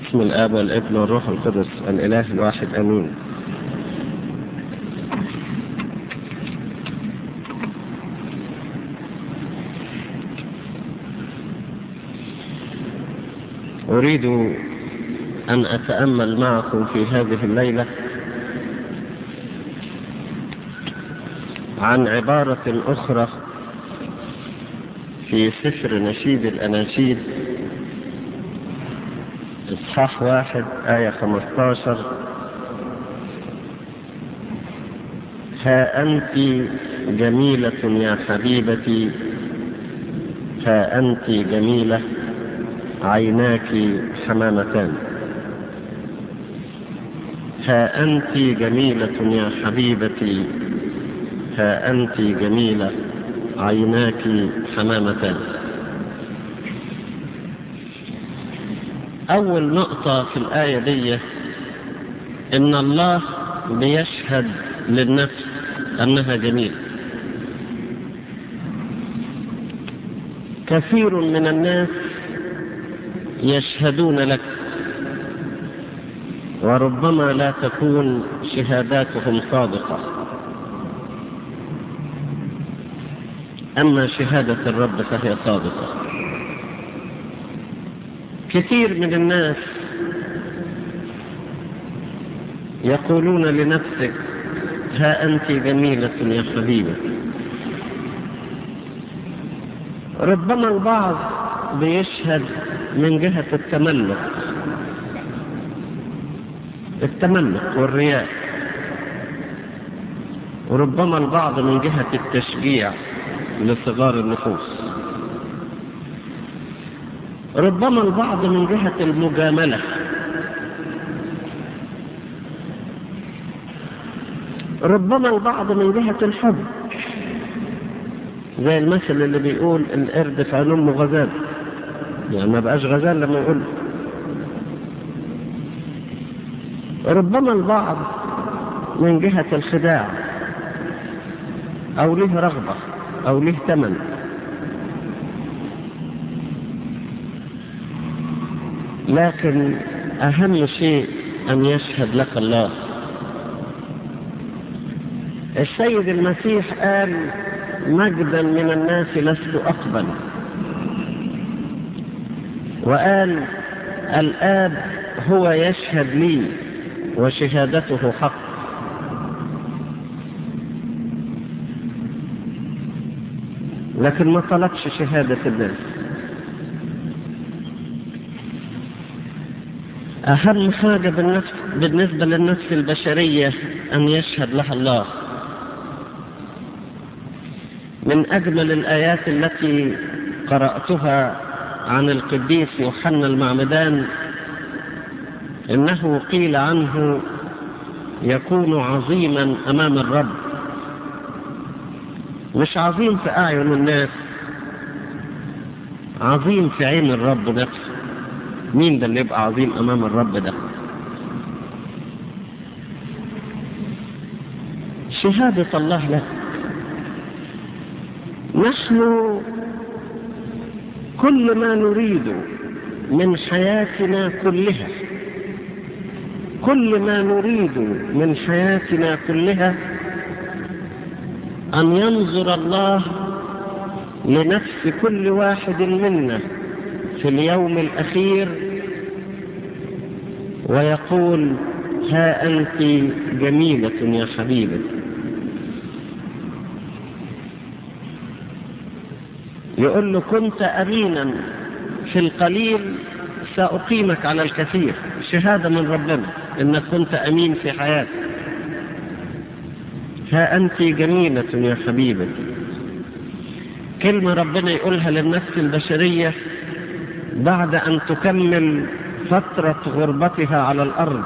باسم الآب والابن والروح القدس الإله الواحد أمين أريد أن أتأمل معكم في هذه الليلة عن عبارة أخرى في سفر نشيد الأناشيد إصحاح واحد آية خمستاشر ها أنت جميلة يا حبيبتي ها أنت جميلة عيناك حمامتان ها أنت جميلة يا حبيبتي ها أنت جميلة عيناك حمامتان أول نقطة في الآية دي إن الله بيشهد للنفس أنها جميلة كثير من الناس يشهدون لك وربما لا تكون شهاداتهم صادقة أما شهادة الرب فهي صادقة كثير من الناس يقولون لنفسك ها أنت جميلة يا حبيبة ربما البعض بيشهد من جهة التملك التملك والرياء وربما البعض من جهة التشجيع لصغار النفوس ربما البعض من جهة المجاملة ربما البعض من جهة الحب زي المثل اللي بيقول القرد في عين امه غزال يعني ما بقاش غزال لما يقول ربما البعض من جهة الخداع او له رغبة او له ثمن لكن اهم شيء ان يشهد لك الله السيد المسيح قال مجدا من الناس لست اقبل وقال الآب هو يشهد لي وشهادته حق لكن ما طلبش شهادة الناس أهم حاجة بالنفس بالنسبة للنفس البشرية أن يشهد لها الله من أجمل الآيات التي قرأتها عن القديس يوحنا المعمدان انه قيل عنه يكون عظيما امام الرب مش عظيم في اعين الناس عظيم في عين الرب نفسه مين ده اللي يبقى عظيم امام الرب ده شهادة الله لك نحن كل ما نريد من حياتنا كلها كل ما نريد من حياتنا كلها أن ينظر الله لنفس كل واحد منا في اليوم الأخير ويقول ها أنت جميلة يا حبيبتي يقول له كنت أمينا في القليل سأقيمك على الكثير شهادة من ربنا إنك كنت أمين في حياتك ها أنت جميلة يا حبيبتي كلمة ربنا يقولها للنفس البشرية بعد أن تكمل فترة غربتها على الأرض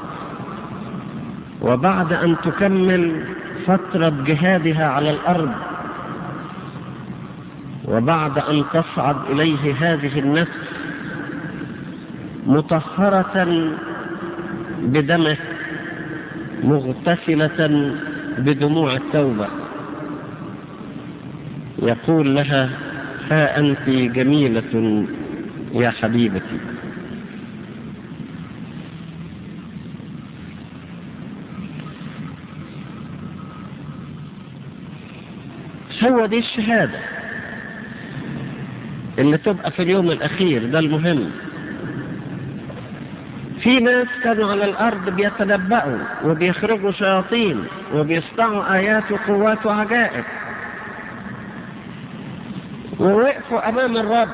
وبعد أن تكمل فترة جهادها على الأرض وبعد أن تصعد إليه هذه النفس مطهرة بدمه مغتسلة بدموع التوبة يقول لها ها أنت جميلة يا حبيبتي هو دي الشهادة اللي تبقى في اليوم الأخير ده المهم في ناس كانوا على الأرض بيتنبأوا وبيخرجوا شياطين وبيصنعوا آيات وقوات وعجائب ووقفوا أمام الرب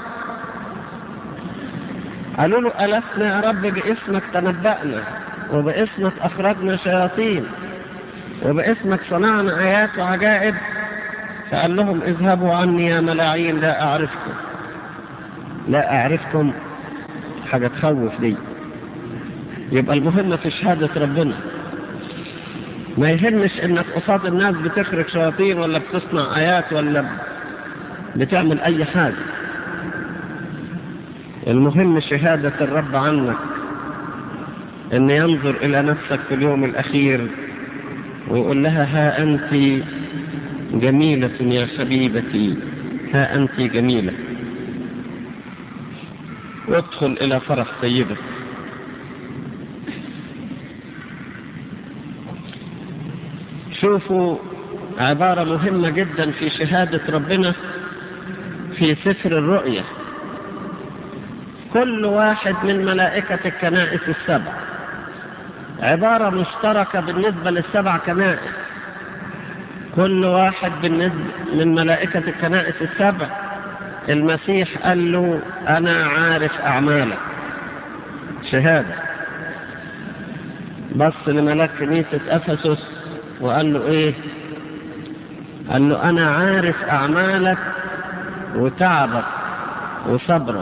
قالوا له ألسنا يا رب باسمك تنبأنا وباسمك أخرجنا شياطين وباسمك صنعنا آيات وعجائب فقال لهم اذهبوا عني يا ملاعين لا أعرفكم لا أعرفكم حاجة تخوف دي يبقى المهم في شهادة ربنا ما يهمش انك قصاد الناس بتخرج شياطين ولا بتصنع آيات ولا بتعمل أي حاجة المهم شهادة الرب عنك ان ينظر الى نفسك في اليوم الاخير ويقول لها ها انت جميلة يا حبيبتي ها انت جميلة وادخل الى فرح سيدك شوفوا عبارة مهمة جدا في شهادة ربنا في سفر الرؤية كل واحد من ملائكة الكنائس السبع عبارة مشتركة بالنسبة للسبع كنائس كل واحد بالنسبة من ملائكة الكنائس السبع المسيح قال له أنا عارف أعمالك شهادة بص لملاك كنيسة أفسس وقال له إيه قال له أنا عارف أعمالك وتعبك وصبرك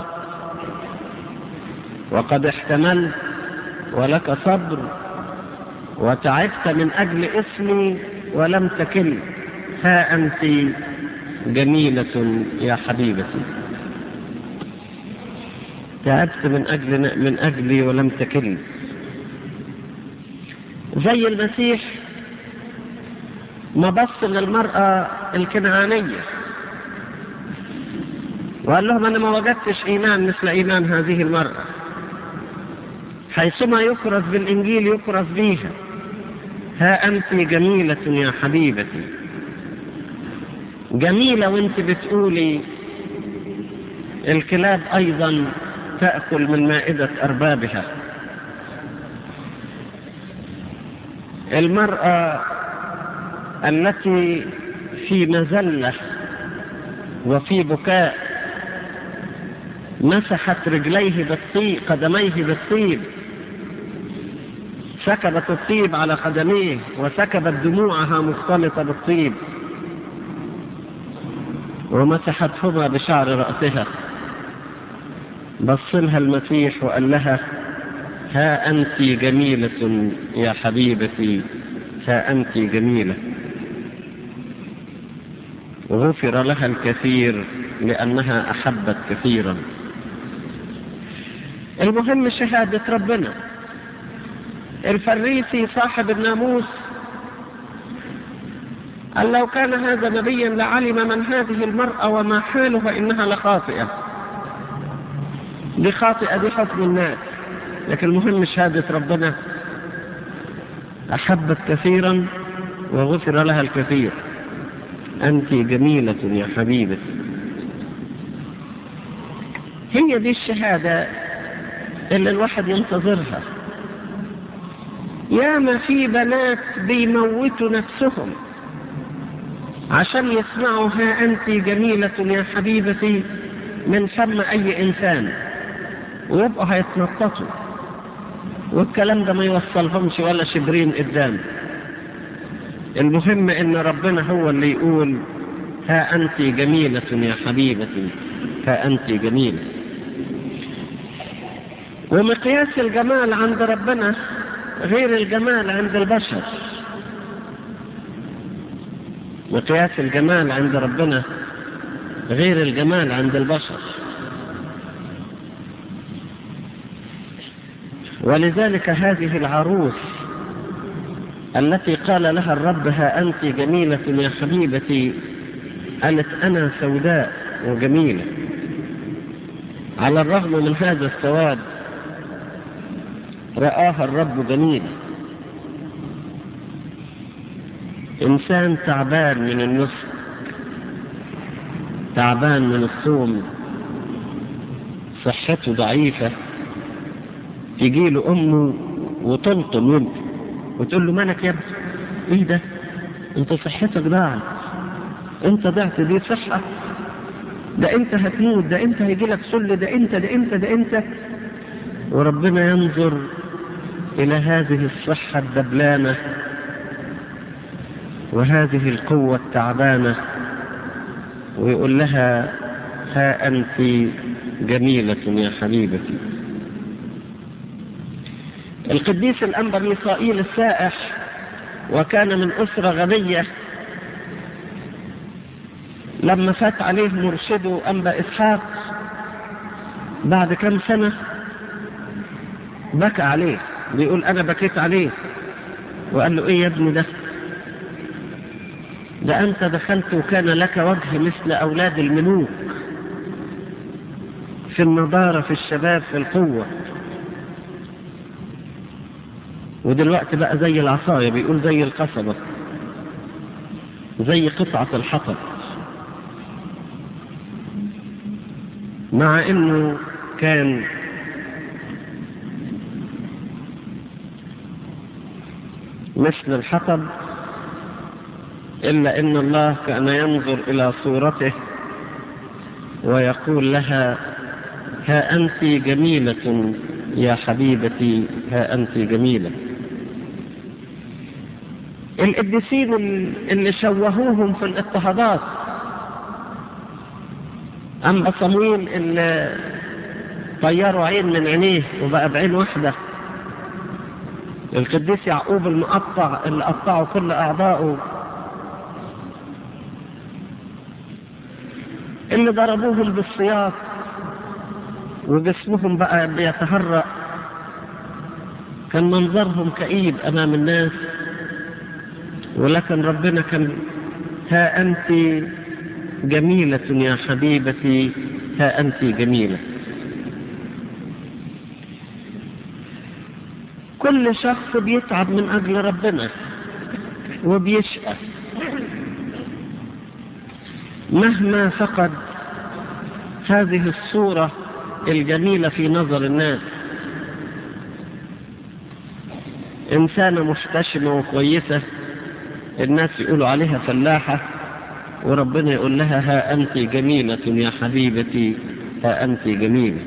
وقد احتملت ولك صبر وتعبت من أجل اسمي ولم تكل ها أنت جميلة يا حبيبتي تعبت من أجل من أجلي ولم تكل زي المسيح ما بص للمرأة الكنعانية وقال لهم أنا ما وجدتش إيمان مثل إيمان هذه المرأة حيثما يكرز بالإنجيل يكرز بيها ها أنت جميلة يا حبيبتي جميلة وانت بتقولي الكلاب أيضا تأكل من مائدة أربابها المرأة التي في مزلة وفي بكاء مسحت رجليه بالطيب قدميه بالطيب سكبت الطيب على قدميه وسكبت دموعها مختلطة بالطيب ومسحتهما بشعر رأسها بص لها المسيح وقال لها ها أنت جميلة يا حبيبتي ها أنت جميلة غفر لها الكثير لأنها أحبت كثيرا المهم شهادة ربنا الفريسي صاحب الناموس قال لو كان هذا نبيا لعلم من هذه المرأة وما حاله فإنها لخاطئة دي خاطئة دي حكم الناس لكن المهم شهادة ربنا أحبت كثيرا وغفر لها الكثير أنت جميلة يا حبيبتي هي دي الشهادة اللي الواحد ينتظرها ياما في بنات بيموتوا نفسهم عشان يسمعوا ها أنت جميلة يا حبيبتي من فم أي إنسان ويبقوا هيتنططوا والكلام ده ما يوصلهمش ولا شبرين قدام المهم ان ربنا هو اللي يقول ها انت جميلة يا حبيبتي ها انت جميلة ومقياس الجمال عند ربنا غير الجمال عند البشر مقياس الجمال عند ربنا غير الجمال عند البشر ولذلك هذه العروس التي قال لها الرب ها أنت جميلة يا حبيبتي قالت أنا سوداء وجميلة على الرغم من هذا السواد رآها الرب جميلة إنسان تعبان من النصف تعبان من الصوم صحته ضعيفة تجي له أمه وتلطم يمكن وتقول له مالك يا ابني ايه ده انت صحتك ضاعت انت ضعت دي صحة ده انت هتموت ده انت هيجي لك سل ده انت ده انت ده انت وربنا ينظر الى هذه الصحة الدبلانة وهذه القوة التعبانة ويقول لها ها أنت جميلة يا حبيبتي القديس الأنبا ميخائيل السائح وكان من أسرة غنية لما فات عليه مرشده أنبا إسحاق بعد كم سنة بكى عليه بيقول أنا بكيت عليه وقال له إيه يا ابني ده ده أنت دخلت وكان لك وجه مثل أولاد الملوك في النضارة في الشباب في القوة ودلوقتي بقى زي العصاية بيقول زي القصبة زي قطعة الحطب مع انه كان مثل الحطب إلا إن الله كان ينظر إلى صورته ويقول لها ها أنت جميلة يا حبيبتي ها أنت جميلة القديسين اللي شوهوهم في الاضطهادات أما صمويل اللي طيروا عين من عينيه وبقى بعين واحدة القديس يعقوب المقطع اللي قطعوا كل أعضائه اللي ضربوهم بالسياط وجسمهم بقى بيتهرأ كان منظرهم كئيب أمام الناس ولكن ربنا كان ها أنت جميلة يا حبيبتي ها أنت جميلة كل شخص بيتعب من أجل ربنا وبيشقى مهما فقد هذه الصورة الجميلة في نظر الناس إنسانة محتشمة وكويسة الناس يقولوا عليها فلاحة وربنا يقول لها ها أنت جميلة يا حبيبتي ها أنت جميلة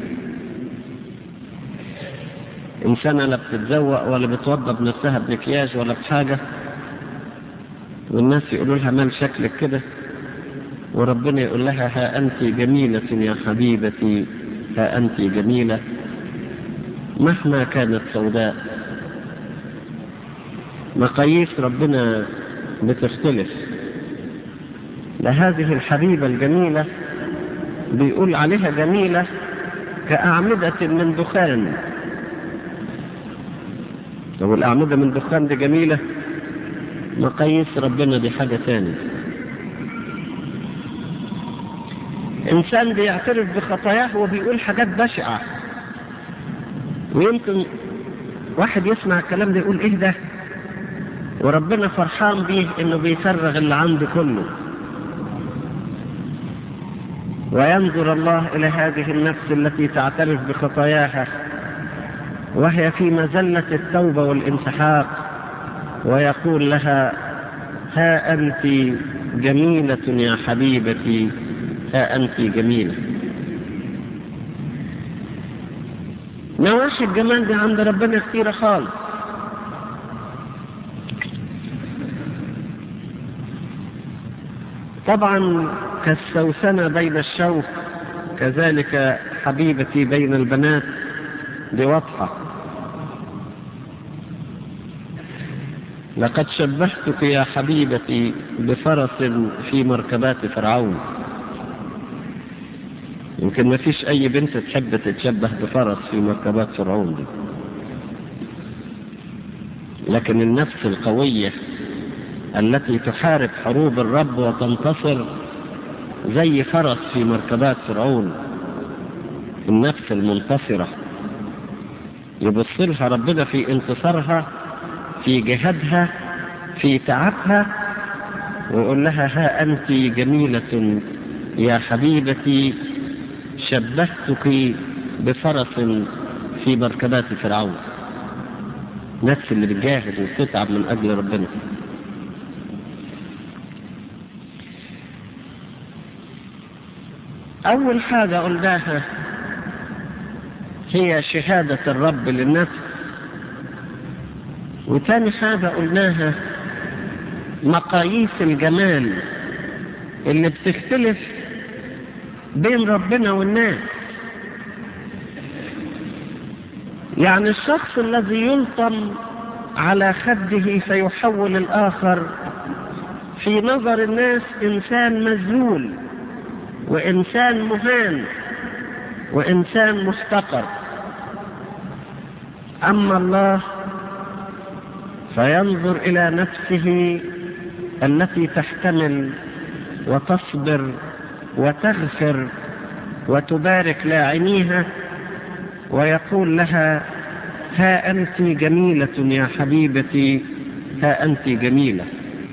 إنسانة لا بتتزوق ولا بتوضب نفسها بمكياج ولا بحاجة والناس يقولوا لها مال شكلك كده وربنا يقول لها ها أنت جميلة يا حبيبتي ها أنت جميلة مهما كانت سوداء مقاييس ربنا بتختلف لهذه الحبيبة الجميلة بيقول عليها جميلة كأعمدة من دخان لو الأعمدة من دخان دي جميلة مقاييس ربنا دي حاجة ثانية إنسان بيعترف بخطاياه وبيقول حاجات بشعة ويمكن واحد يسمع الكلام ده يقول إيه ده وربنا فرحان بيه إنه بيفرغ اللي عنده كله وينظر الله إلى هذه النفس التي تعترف بخطاياها وهي في مزلة التوبة والانسحاق ويقول لها ها أنت جميلة يا حبيبتي ها أنت جميلة نواحي الجمال دي عند ربنا كثيرة خالص طبعا كالسوسنة بين الشوك كذلك حبيبتي بين البنات دي واضحة لقد شبهتك يا حبيبتي بفرس في مركبات فرعون يمكن ما فيش أي بنت تحب تتشبه بفرس في مركبات فرعون دي لكن النفس القوية التي تحارب حروب الرب وتنتصر زي فرس في مركبات فرعون النفس المنتصرة يبص لها ربنا في انتصارها في جهادها في تعبها ويقول لها ها أنت جميلة يا حبيبتي شبهتك بفرس في مركبات فرعون نفس اللي بتجاهد وبتتعب من أجل ربنا أول حاجة قلناها هي شهادة الرب للنفس وتاني حاجة قلناها مقاييس الجمال اللي بتختلف بين ربنا والناس يعني الشخص الذي يلطم على خده فيحول الآخر في نظر الناس إنسان مذلول وإنسان مهان وإنسان محتقر أما الله فينظر إلى نفسه التي تحتمل وتصبر وتغفر وتبارك لاعنيها ويقول لها ها أنت جميلة يا حبيبتي ها أنت جميلة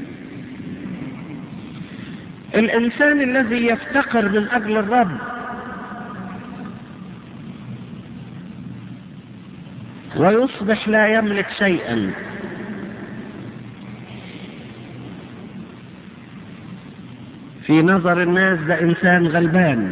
الإنسان الذي يفتقر من أجل الرب ويصبح لا يملك شيئا في نظر الناس ده إنسان غلبان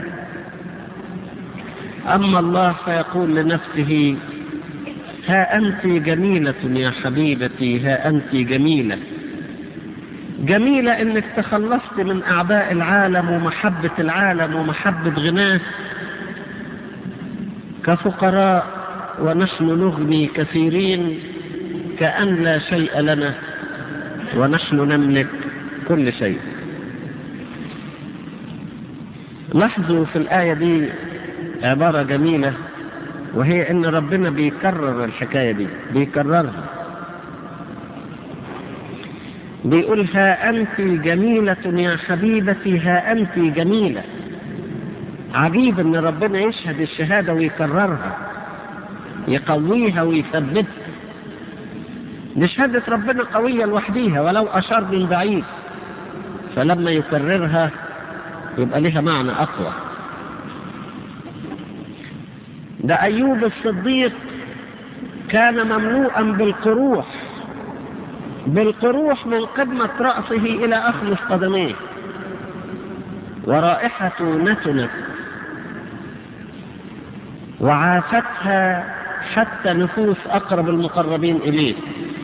أما الله فيقول لنفسه ها أنت جميلة يا حبيبتي ها أنت جميلة جميلة إنك تخلصت من أعداء العالم ومحبة العالم ومحبة غناه كفقراء ونحن نغني كثيرين كأن لا شيء لنا ونحن نملك كل شيء لاحظوا في الآية دي عبارة جميلة وهي ان ربنا بيكرر الحكاية دي بيكررها بيقول ها أنت جميلة يا حبيبتي ها أنت جميلة عجيب ان ربنا يشهد الشهادة ويكررها يقويها ويثبتها دي شهادة ربنا قوية لوحديها ولو أشار من بعيد فلما يكررها يبقى لها معنى أقوى ده أيوب الصديق كان مملوءا بالقروح بالقروح من قدمة رأسه إلى أخلص قدميه ورائحته نتنت وعافتها حتى نفوس أقرب المقربين إليه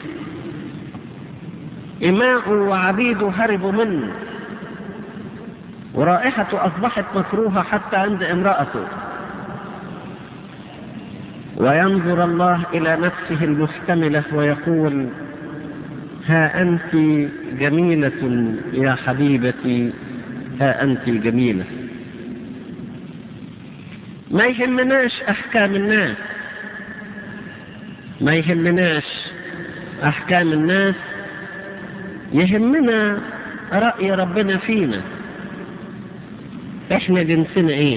إماء وعبيده هربوا منه ورائحته أصبحت مكروهة حتى عند امرأته وينظر الله إلى نفسه المحتملة ويقول ها أنت جميلة يا حبيبتي ها أنت جميلة ما يهمناش أحكام الناس ما يهمناش أحكام الناس يهمنا رأي ربنا فينا احنا جنسنا ايه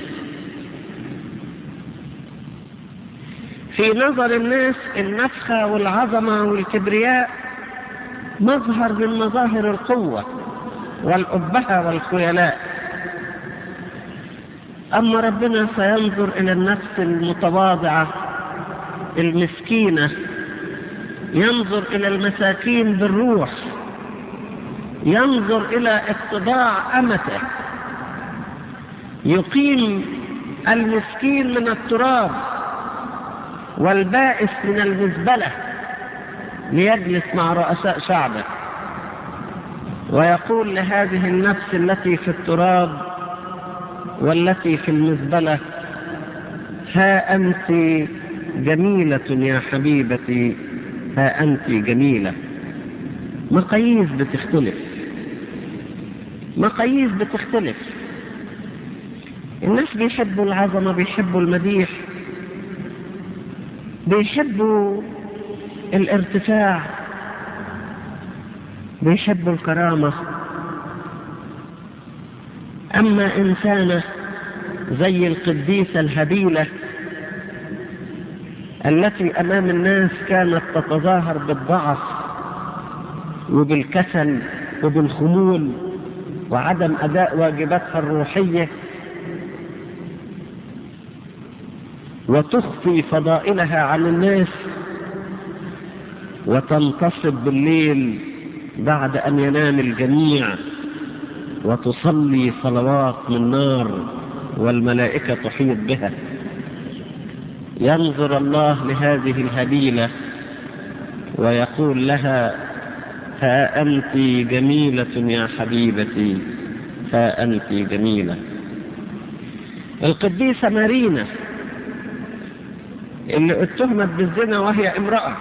في نظر الناس النفخة والعظمة والكبرياء مظهر من مظاهر القوة والأبهة والخيلاء أما ربنا سينظر إلى النفس المتواضعة المسكينة ينظر إلى المساكين بالروح ينظر إلى اتضاع أمته يقيم المسكين من التراب والبائس من المزبلة ليجلس مع رؤساء شعبه ويقول لهذه النفس التي في التراب والتي في المزبلة ها أنت جميلة يا حبيبتي ها أنت جميلة مقاييس بتختلف مقاييس بتختلف الناس بيحبوا العظمة بيحبوا المديح بيحبوا الارتفاع بيحبوا الكرامة أما إنسانة زي القديسة الهبيلة التي أمام الناس كانت تتظاهر بالضعف وبالكسل وبالخمول وعدم أداء واجباتها الروحية وتخفي فضائلها عن الناس وتنتصب بالليل بعد أن ينام الجميع وتصلي صلوات من نار والملائكة تحيط بها ينظر الله لهذه الهبيلة ويقول لها ها أنت جميلة يا حبيبتي ها أنت جميلة القديسة مارينا اللي اتهمت بالزنا وهي امرأة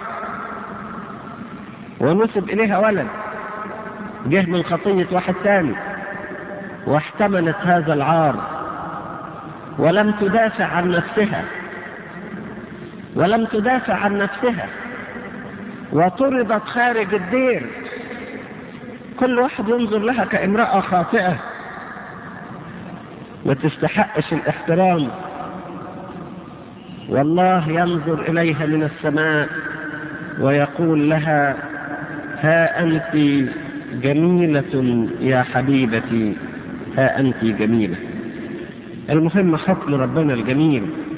ونسب إليها ولد جه من خطية واحد ثاني واحتملت هذا العار ولم تدافع عن نفسها ولم تدافع عن نفسها وطردت خارج الدير كل واحد ينظر لها كامرأة خاطئة ما تستحقش الاحترام والله ينظر إليها من السماء ويقول لها ها أنت جميلة يا حبيبتي ها أنت جميلة المهم حكم ربنا الجميل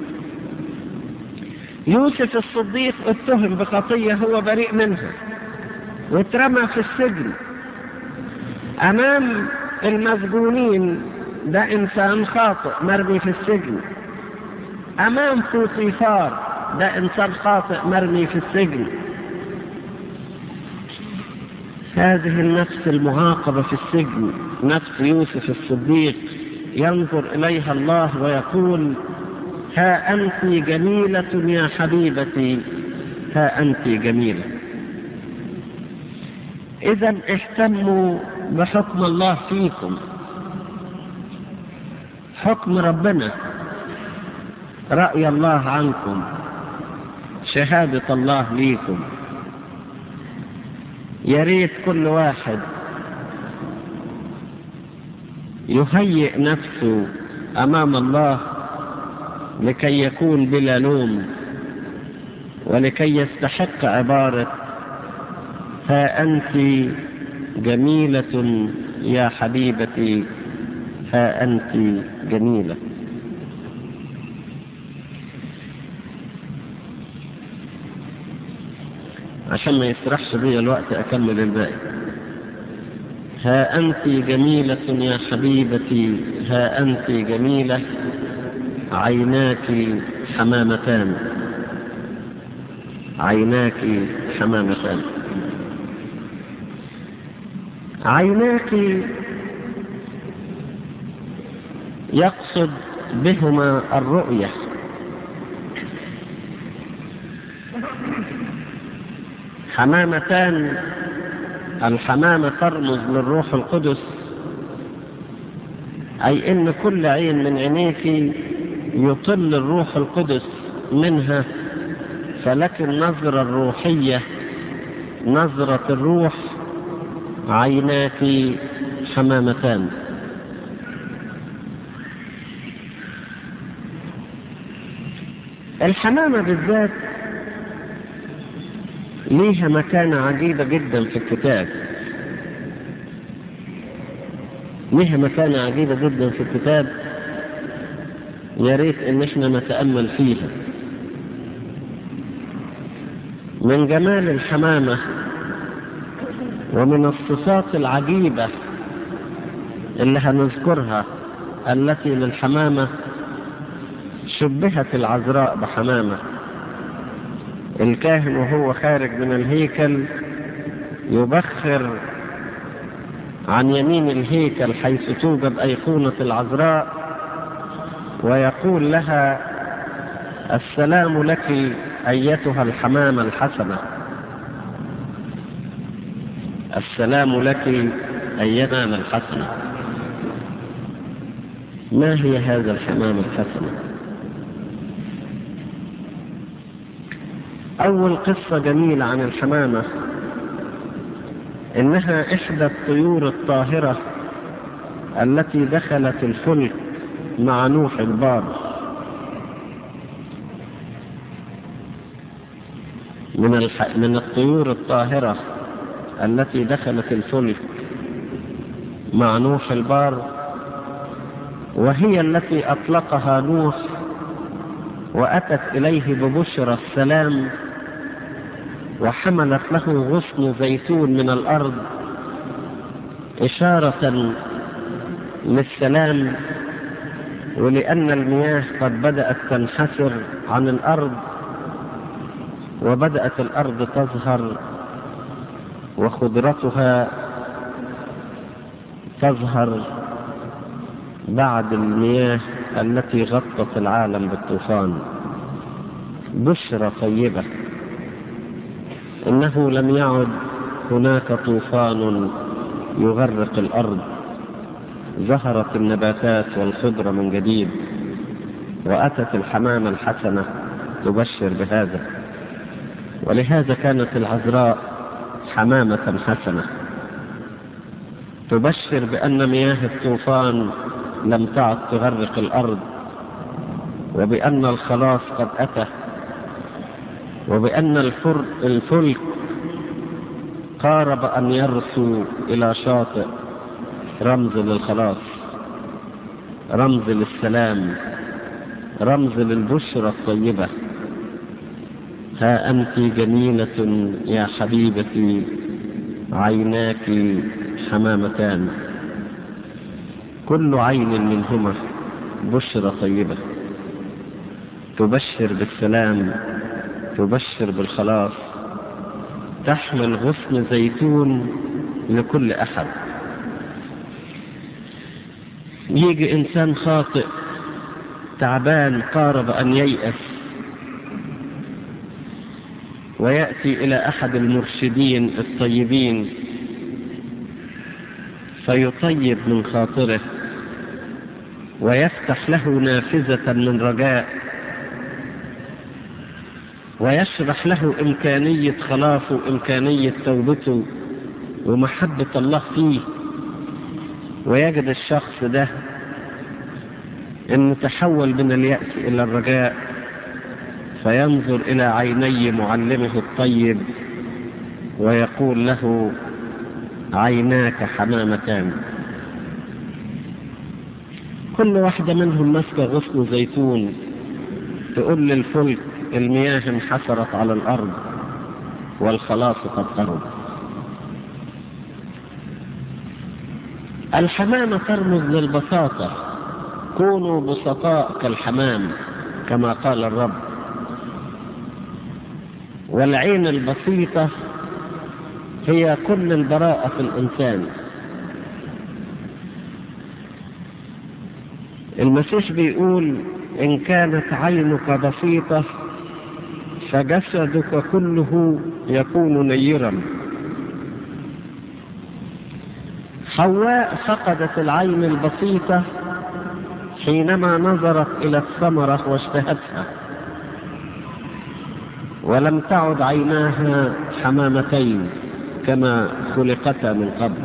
يوسف الصديق اتهم بخطية هو بريء منها واترمى في السجن أمام المسجونين ده إنسان خاطئ مرمي في السجن أمام فوطيفار ده إنسان خاطئ مرمي في السجن هذه النفس المعاقبة في السجن نفس يوسف الصديق ينظر إليها الله ويقول ها أنت جميلة يا حبيبتي ها أنت جميلة إذا اهتموا بحكم الله فيكم حكم ربنا رأي الله عنكم شهادة الله ليكم يا ريت كل واحد يهيئ نفسه أمام الله لكي يكون بلا لوم ولكي يستحق عبارة ها أنت جميلة يا حبيبتي ها أنت جميلة عشان ما يسرحش بي الوقت أكمل الباقي ها أنت جميلة يا حبيبتي ها أنت جميلة عيناك حمامتان عيناك حمامتان عيناك يقصد بهما الرؤية حمامتان الحمامة ترمز للروح القدس أي إن كل عين من عينيك يطل الروح القدس منها فلك النظرة الروحية نظرة الروح عيناك حمامتان الحمامة بالذات ليها مكانة عجيبة جدا في الكتاب ليها مكانة عجيبة جدا في الكتاب يا ريت ان احنا نتأمل فيها من جمال الحمامة ومن الصفات العجيبة اللي هنذكرها التي للحمامة شبهت العذراء بحمامة الكاهن وهو خارج من الهيكل يبخر عن يمين الهيكل حيث توجد أيقونة العذراء ويقول لها السلام لك أيتها الحمامة الحسنة السلام لك أيتها الحسنة ما هي هذا الحمام الحسنة أول قصة جميلة عن الحمامة إنها إحدى الطيور الطاهرة التي دخلت الفلك مع نوح البار من الح... من الطيور الطاهرة التي دخلت الفلك مع نوح البار وهي التي أطلقها نوح وأتت إليه ببشرى السلام وحملت له غصن زيتون من الأرض إشارة للسلام ولأن المياه قد بدأت تنحسر عن الأرض وبدأت الأرض تظهر وخضرتها تظهر بعد المياه التي غطت العالم بالطوفان بشرى طيبة إنه لم يعد هناك طوفان يغرق الأرض ظهرت النباتات والخضرة من جديد وأتت الحمامة الحسنة تبشر بهذا ولهذا كانت العذراء حمامة حسنة تبشر بأن مياه الطوفان لم تعد تغرق الأرض وبأن الخلاص قد أتى وبأن الفر الفلك قارب أن يرسو إلى شاطئ رمز للخلاص رمز للسلام رمز للبشرى الطيبة ها أنت جميلة يا حبيبتي عيناك حمامتان كل عين منهما بشرى طيبة تبشر بالسلام تبشر بالخلاص تحمل غصن زيتون لكل أحد يجي إنسان خاطئ تعبان قارب أن ييأس ويأتي إلى أحد المرشدين الطيبين فيطيب من خاطره ويفتح له نافذة من رجاء ويشرح له إمكانية خلاصه إمكانية توبته ومحبة الله فيه ويجد الشخص ده انه تحول من اليأس الى الرجاء فينظر الى عيني معلمه الطيب ويقول له عيناك حمامتان كل واحدة منهم ماسكة غصن زيتون تقول للفلك المياه انحسرت على الأرض والخلاص قد قرب الحمامة ترمز للبساطة كونوا بسطاء كالحمام كما قال الرب والعين البسيطة هي كل البراءة في الإنسان المسيح بيقول إن كانت عينك بسيطة فجسدك كله يكون نيرا حواء فقدت العين البسيطة حينما نظرت إلى الثمرة واشتهتها ولم تعد عيناها حمامتين كما خلقتا من قبل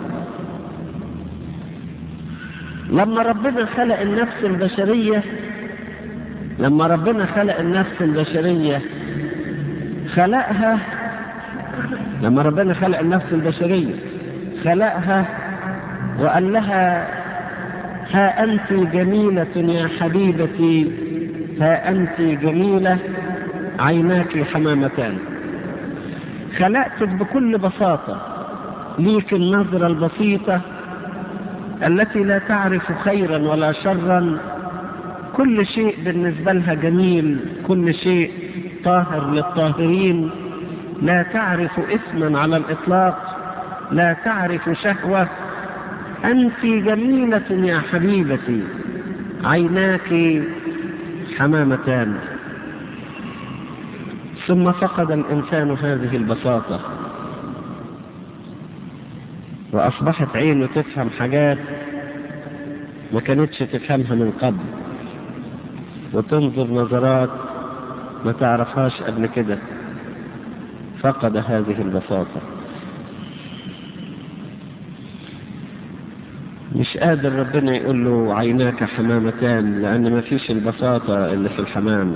لما ربنا خلق النفس البشرية لما ربنا خلق النفس البشرية خلقها لما ربنا خلق النفس البشرية خلقها وقال لها ها أنت جميلة يا حبيبتي ها أنت جميلة عيناك حمامتان خلقتك بكل بساطة ليك النظرة البسيطة التي لا تعرف خيرا ولا شرا كل شيء بالنسبة لها جميل كل شيء طاهر للطاهرين لا تعرف اسما على الإطلاق لا تعرف شهوة أنت جميلة يا حبيبتي عيناك حمامتان ثم فقد الإنسان هذه البساطة وأصبحت عينه تفهم حاجات ما كانتش تفهمها من قبل وتنظر نظرات ما تعرفهاش قبل كده فقد هذه البساطة مش قادر ربنا يقول له عيناك حمامتان لأن ما فيش البساطة اللي في الحمام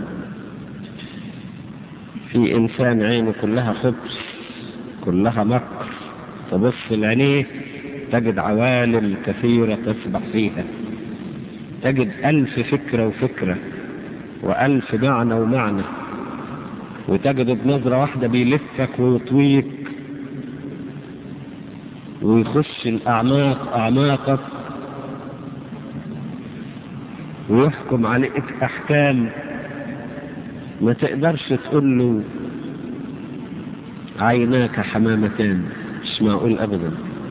في إنسان عينه كلها خبز كلها مكر تبص لعينيه تجد عوالم كثيرة تسبح فيها تجد ألف فكرة وفكرة وألف معنى ومعنى وتجده بنظرة واحدة بيلفك ويطويك ويخش الأعماق أعماقك ويحكم عليك أحكام ما تقدرش تقول له عيناك حمامتان مش معقول أبدا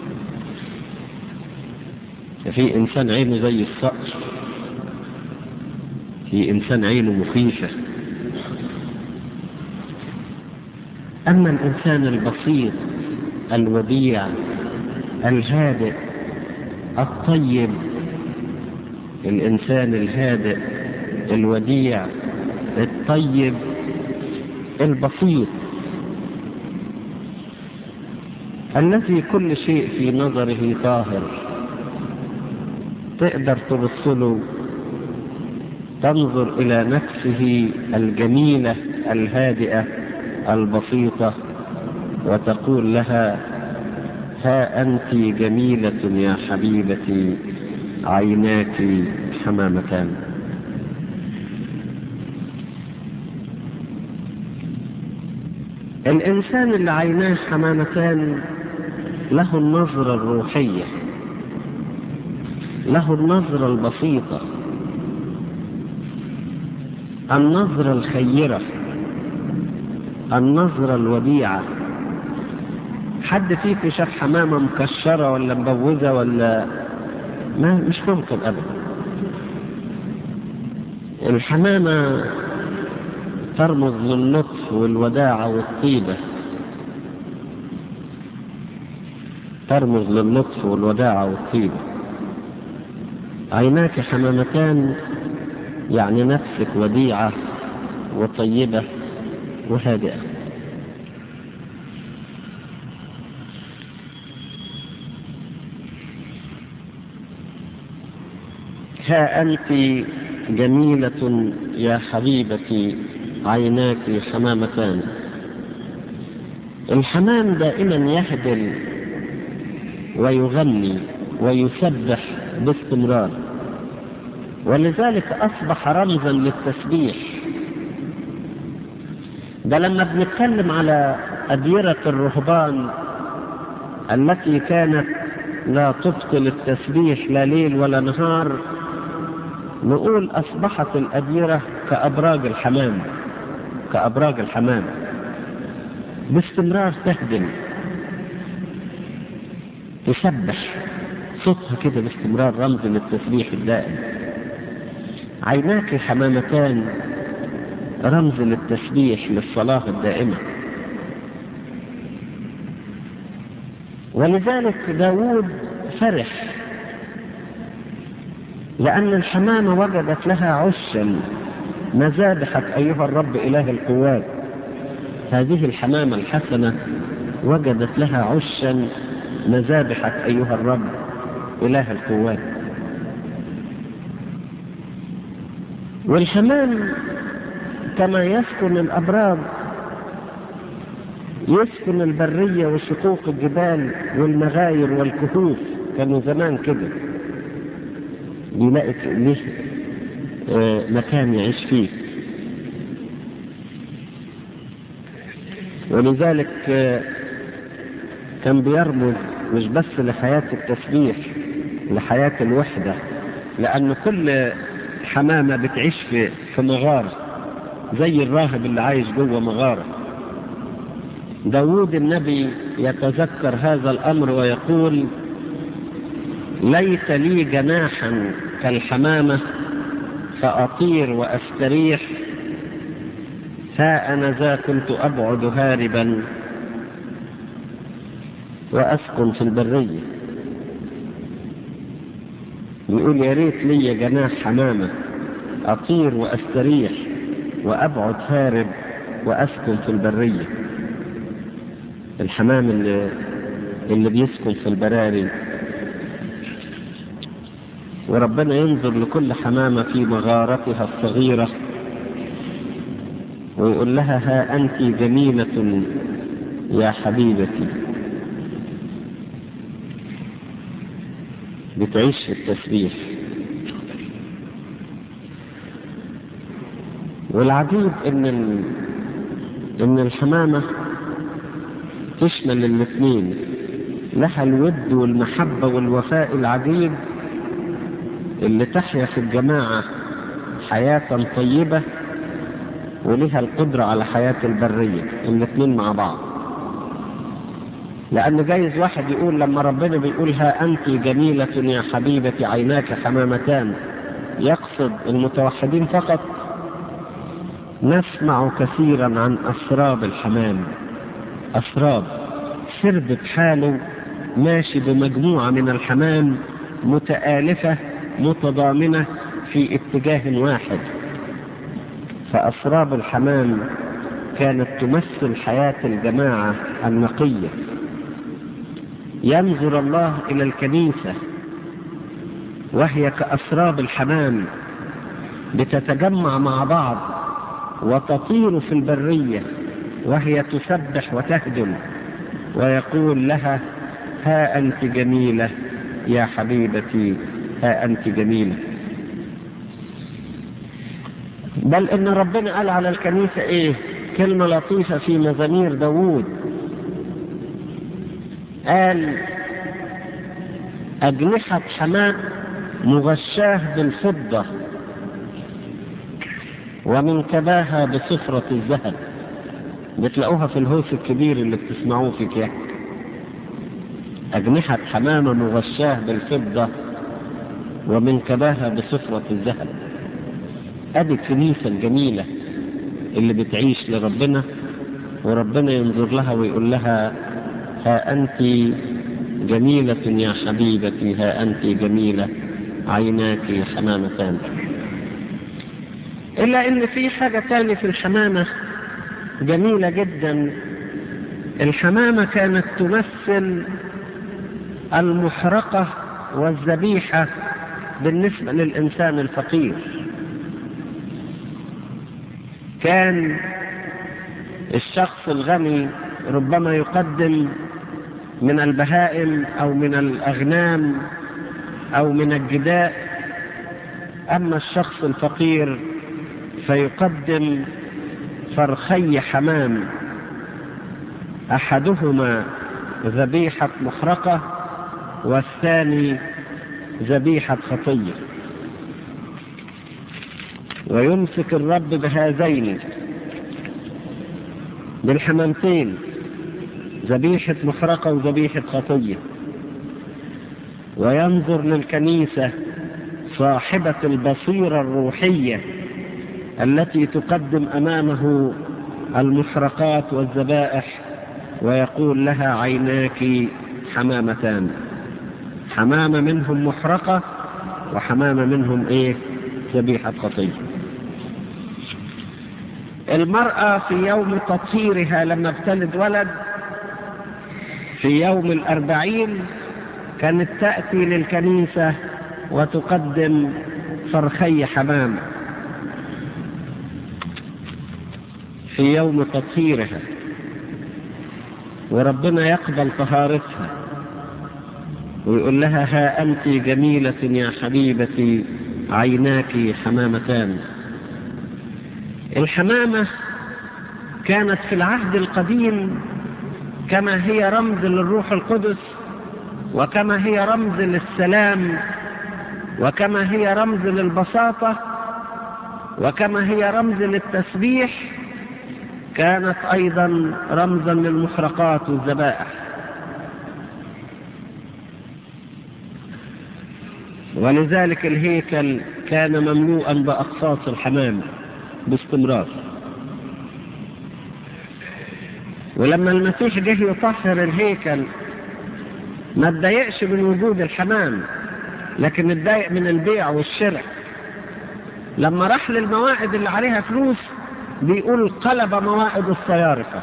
في إنسان عينه زي الصقر في إنسان عينه مخيفة أما الإنسان البسيط الوديع الهادئ الطيب الإنسان الهادئ الوديع الطيب البسيط الذي كل شيء في نظره طاهر تقدر تبص له تنظر إلى نفسه الجميلة الهادئة البسيطة وتقول لها ها أنت جميلة يا حبيبتي عيناك حمامتان الإنسان اللي عيناه حمامتان له النظرة الروحية له النظرة البسيطة النظرة الخيرة النظرة الوديعة حد فيكم شاف حمامة مكشرة ولا مبوزة ولا ما مش ممكن أبدا الحمامة ترمز للطف والوداعة والطيبة ترمز للطف والوداعة والطيبة عيناك حمامتان يعني نفسك وديعة وطيبة وهادئة ها أنت جميلة يا حبيبتي عيناك حمامتان الحمام دائما يهدل ويغني ويسبح باستمرار ولذلك أصبح رمزا للتسبيح ده لما بنتكلم على أديرة الرهبان التي كانت لا تبطل التسبيح لا ليل ولا نهار نقول أصبحت الأديرة كأبراج الحمام كأبراج الحمام باستمرار تهدم تسبح صوتها كده باستمرار رمز للتسبيح الدائم عيناك حمامتان رمز للتسبيح للصلاة الدائمة ولذلك داود فرح لأن الحمامة وجدت لها عشا مذابحك أيها الرب إله القوات هذه الحمامة الحسنة وجدت لها عشا مذابحك أيها الرب إله القوات والحمام كما يسكن الأبراج يسكن البرية وشقوق الجبال والمغاير والكهوف كانوا زمان كده بيلاقي ليه آه مكان يعيش فيه ولذلك آه كان بيرمز مش بس لحياة التسبيح لحياة الوحدة لأن كل حمامة بتعيش في في مغارة زي الراهب اللي عايش جوه مغارة داود النبي يتذكر هذا الأمر ويقول ليت لي جناحا كالحمامة فأطير وأستريح ها أنا ذا كنت أبعد هاربا وأسكن في البرية يقول يا ريت لي جناح حمامة أطير وأستريح وأبعد هارب وأسكن في البرية الحمام اللي, اللي بيسكن في البراري وربنا ينظر لكل حمامة في مغارتها الصغيرة ويقول لها ها أنت جميلة يا حبيبتي بتعيش في التسبيح والعجيب ان ال... ان الحمامة تشمل الاثنين لها الود والمحبة والوفاء العجيب اللي تحيا في الجماعة حياة طيبة ولها القدرة على حياة البرية الاثنين مع بعض لأن جايز واحد يقول لما ربنا بيقول ها أنت جميلة يا حبيبتي عيناك حمامتان يقصد المتوحدين فقط نسمع كثيرا عن أسراب الحمام أسراب سرب بحاله ماشي بمجموعة من الحمام متآلفة متضامنة في اتجاه واحد فأسراب الحمام كانت تمثل حياة الجماعة النقية ينظر الله إلى الكنيسة وهي كأسراب الحمام بتتجمع مع بعض وتطير في البرية وهي تسبح وتهدم ويقول لها ها أنت جميلة يا حبيبتي ها أنت جميلة بل إن ربنا قال على الكنيسة إيه كلمة لطيفة في مزامير داوود قال أجنحة حمام مغشاه بالفضة ومن كباها بصفرة الذهب بتلاقوها في الهوس الكبير اللي بتسمعوه في كيك أجنحة حمامة مغشاه بالفضة ومن كباها بصفرة الذهب أدي الكنيسة الجميلة اللي بتعيش لربنا وربنا ينظر لها ويقول لها ها أنت جميلة يا حبيبتي ها أنت جميلة عيناك حمامتان إلا إن في حاجة تاني في الحمامة جميلة جدا الحمامة كانت تمثل المحرقة والذبيحة بالنسبة للإنسان الفقير كان الشخص الغني ربما يقدم من البهائم أو من الأغنام أو من الجداء أما الشخص الفقير فيقدم فرخي حمام أحدهما ذبيحة محرقة والثاني ذبيحة خطية ويمسك الرب بهذين بالحمامتين ذبيحة محرقة وذبيحة خطية وينظر للكنيسة صاحبة البصيرة الروحية التي تقدم أمامه المحرقات والذبائح ويقول لها عيناك حمامتان حمامة منهم محرقة وحمامة منهم ايه ذبيحة خطية المرأة في يوم تطهيرها لما ابتلد ولد في يوم الأربعين كانت تأتي للكنيسة وتقدم فرخي حمام في يوم تطهيرها وربنا يقبل طهارتها ويقول لها ها أنت جميلة يا حبيبتي عيناك حمامتان الحمامة كانت في العهد القديم كما هي رمز للروح القدس وكما هي رمز للسلام وكما هي رمز للبساطة وكما هي رمز للتسبيح كانت أيضا رمزا للمحرقات والذبائح ولذلك الهيكل كان مملوءا بأقساط الحمام باستمرار ولما المسيح جه يطهر الهيكل ما اتضايقش من وجود الحمام لكن اتضايق من البيع والشراء لما راح للمواعد اللي عليها فلوس بيقول قلب مواعد الصيارفة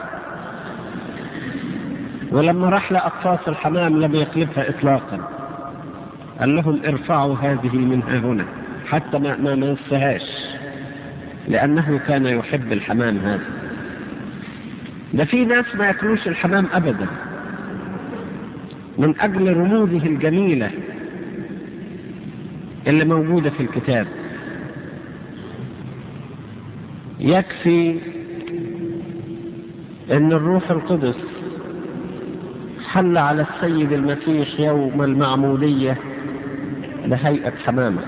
ولما راح لأقفاص الحمام لم يقلبها إطلاقا قال لهم ارفعوا هذه منها هنا حتى ما ما مسهاش لأنه كان يحب الحمام هذا ده في ناس ما ياكلوش الحمام أبدا من أجل رموزه الجميلة اللي موجودة في الكتاب يكفي ان الروح القدس حل على السيد المسيح يوم المعمودية بهيئة حمامة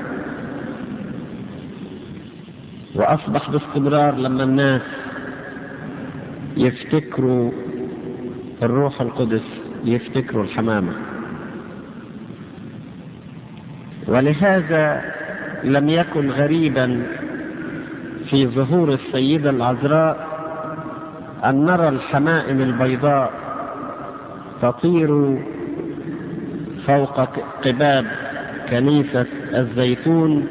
وأصبح باستمرار لما الناس يفتكروا الروح القدس يفتكروا الحمامة ولهذا لم يكن غريبا في ظهور السيدة العذراء أن نرى الحمائم البيضاء تطير فوق قباب كنيسة الزيتون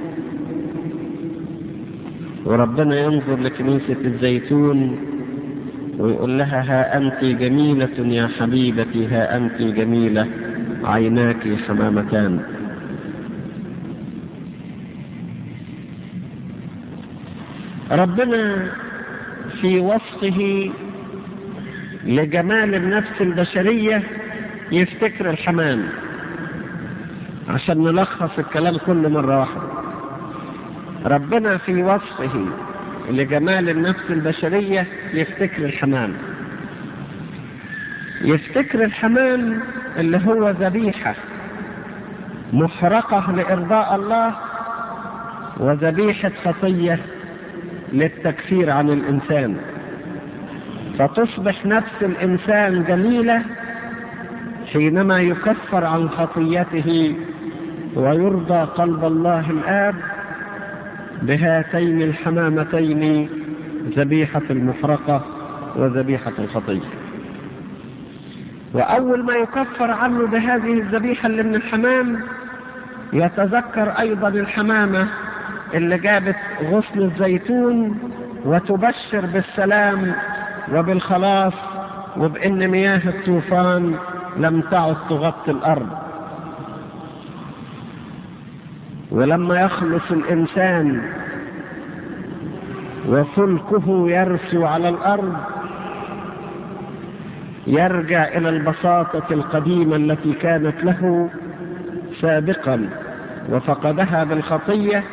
وربنا ينظر لكنيسة الزيتون ويقول لها ها أنت جميلة يا حبيبتي ها أنت جميلة عيناك حمامتان ربنا في وصفه لجمال النفس البشرية يفتكر الحمام عشان نلخص الكلام كل مرة واحدة ربنا في وصفه لجمال النفس البشرية يفتكر الحمام يفتكر الحمام اللي هو ذبيحة محرقة لإرضاء الله وذبيحة خطية للتكفير عن الإنسان فتصبح نفس الإنسان جميلة حينما يكفر عن خطيته ويرضى قلب الله الآب بهاتين الحمامتين ذبيحة المحرقة وذبيحة الخطية وأول ما يكفر عنه بهذه الذبيحة اللي من الحمام يتذكر أيضا الحمامة اللي جابت غصن الزيتون وتبشر بالسلام وبالخلاص وبأن مياه الطوفان لم تعد تغطي الأرض ولما يخلص الإنسان وفلكه يرسو على الأرض يرجع إلى البساطة القديمة التي كانت له سابقا وفقدها بالخطية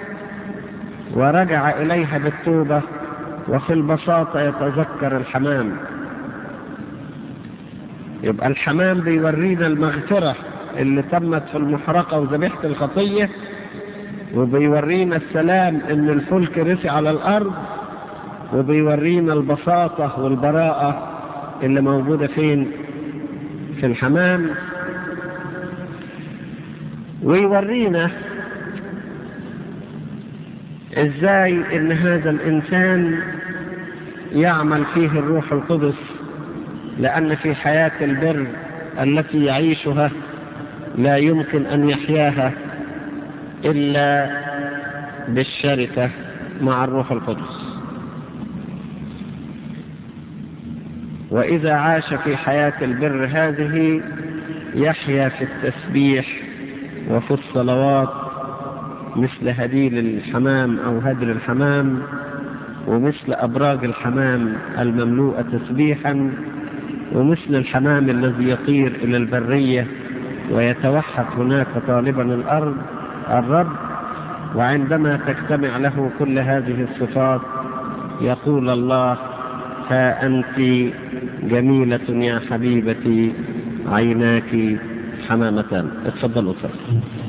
ورجع إليها بالتوبة وفي البساطة يتذكر الحمام يبقى الحمام بيورينا المغفرة اللي تمت في المحرقة وذبيحة الخطية وبيورينا السلام ان الفلك رسي على الارض وبيورينا البساطة والبراءة اللي موجودة فين في الحمام ويورينا ازاي ان هذا الانسان يعمل فيه الروح القدس لان في حياة البر التي يعيشها لا يمكن ان يحياها الا بالشركة مع الروح القدس واذا عاش في حياة البر هذه يحيا في التسبيح وفي الصلوات مثل هديل الحمام او هدر الحمام ومثل ابراج الحمام المملوءة تسبيحا ومثل الحمام الذي يطير الى البرية ويتوحد هناك طالبا الارض الرب وعندما تجتمع له كل هذه الصفات يقول الله ها انت جميلة يا حبيبتي عيناك حمامتان اتفضلوا اتفضلوا